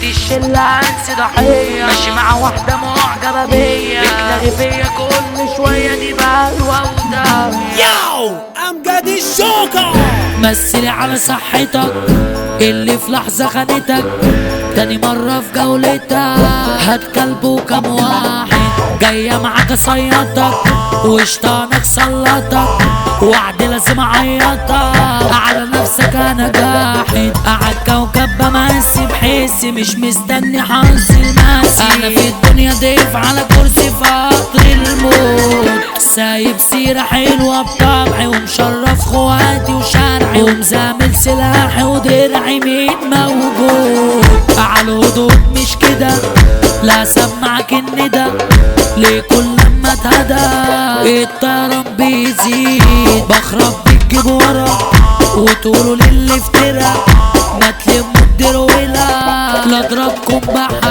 الشلة انسي ضحية ماشي مع واحدة معجبة بيا بتلاقي فيا كل شوية دي بلوى وداوية ياو امجد الجوكر مثلي على صحتك اللي في لحظة خانتك تاني مرة في جولتك هات كلب وكم واحد جاية معاك صيادك وشطانك سلطك وعد لازم اعيطك على نفسك انا جاحد قاعد كوكب بمسي بحسي مش مستني حظي الماسي انا في الدنيا ضيف على كرسي في قطر الموت سايب سيرة حلوة بطبعي ومشرف خواتي وشرعي ومزامل سلاحي ودرعي مين موجود على الهدوء مش كده لا سمعك الندى ليه كل لما اتهدى الطيران بيزيد بخرب بتجيب ورا وتقولوا للي افترى ما تلموا الدرويلة لا اضربكم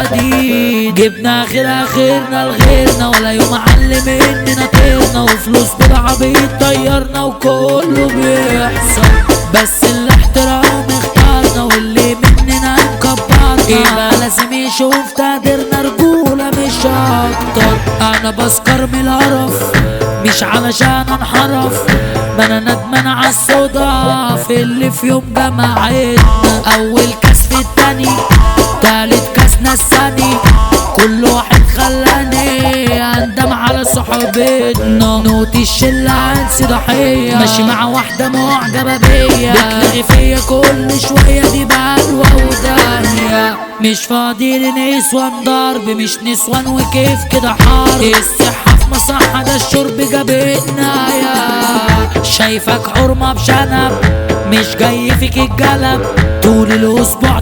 بحديد جبنا اخر اخرنا لغيرنا ولا يوم علم اننا طيرنا وفلوس بالعبيط طيرنا وكله بيحصل بس الاحترام اختارنا واللي مننا مكبرنا يبقى لازم يشوف تقديرنا رجولة مش اكتر انا بسكر من القرف مش علشان انحرف ما انا ندمان على الصدف اللي في يوم جمعتنا اول كاس في التاني تالت كاس نساني كل واحد خلاني اندم على صحبتنا نوت الشلة انسي ضحية ماشي مع واحدة معجبة بيا بتلاقي فيا كل شوية دي بلوى ودانية مش فاضي لنسوان ضرب مش نسوان وكيف كده حرب الصحة في مصحة ده الشرب جابتنا يا شايفك حرمة بشنب مش جاي فيك الجلب طول الاسبوع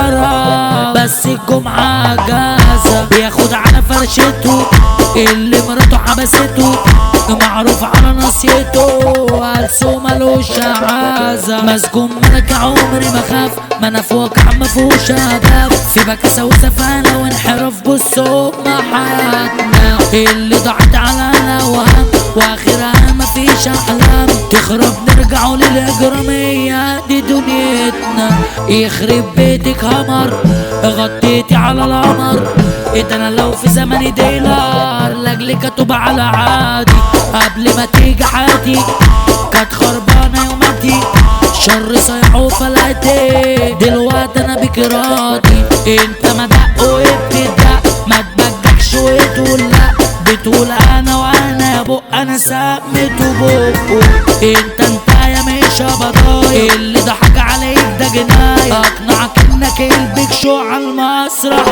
تتضرب بس الجمعة اجازة بياخد على فرشته اللي مراته حبسته معروف على نصيته ألسو ملوش عازة مسجون ملك عمري ما خاف ما انا في واقع ما فيهوش هدف في بكاسة وسفانة وانحراف بصوا ما حياتنا اللي ضاعت على الاوهام واخرها مفيش احلام تخرب نرجعوا للاجرامية دي دنيتنا يخرب بيتك همر غطيتي على القمر إيه انا لو في زمني ديلار لاجلك اتوب على عادي قبل ما تيجي حياتي كانت خربانة يوماتي شر صيح وفلاتي دلوقتي انا بكراتي انت ما دق وبتدق ما تبجحش وتقول لا بتقول انا وانا يا بق انا سمت وبقه انت انت يا مش بضايق اللي ضحك عليك ده جناية اقنعك انك البيك شو على المسرح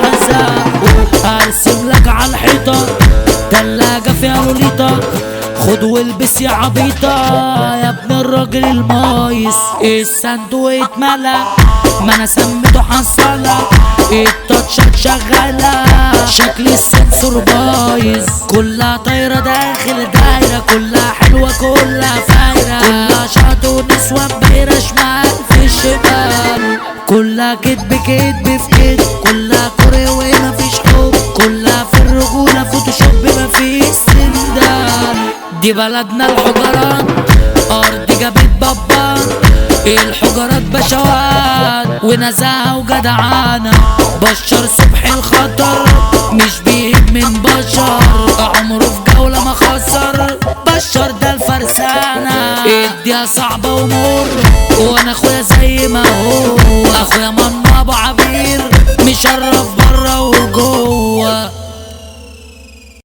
زقه ارسم لك على الحيطة تلاجة فيها لوليتا خد والبس يا عبيطة يا ابن الراجل المايس الصندوق اتملى ما انا سميته حصلة التاتشات شغالة شكل السنسور بايظ كلها طايرة داخل دايرة كلها حلوة كلها فايرة كلها شاط ونسوان بايرة شمال في الشمال كلها كدب كدب في كدب كلها كوري ومفيش حب كلها في الرجولة فوتوشوب مفيش سندال دي بلدنا الحجرات أرض جابت بابا الحجرات بشوات ونزاهة وجدعانة بشر صبحي الخطر مش بيهب من بشر عمره في جولة ما خسر بشر ده الفرسانة اديها صعبة ومر وانا اخويا زي ما هو اخويا ماما ابو عبير مشرف بره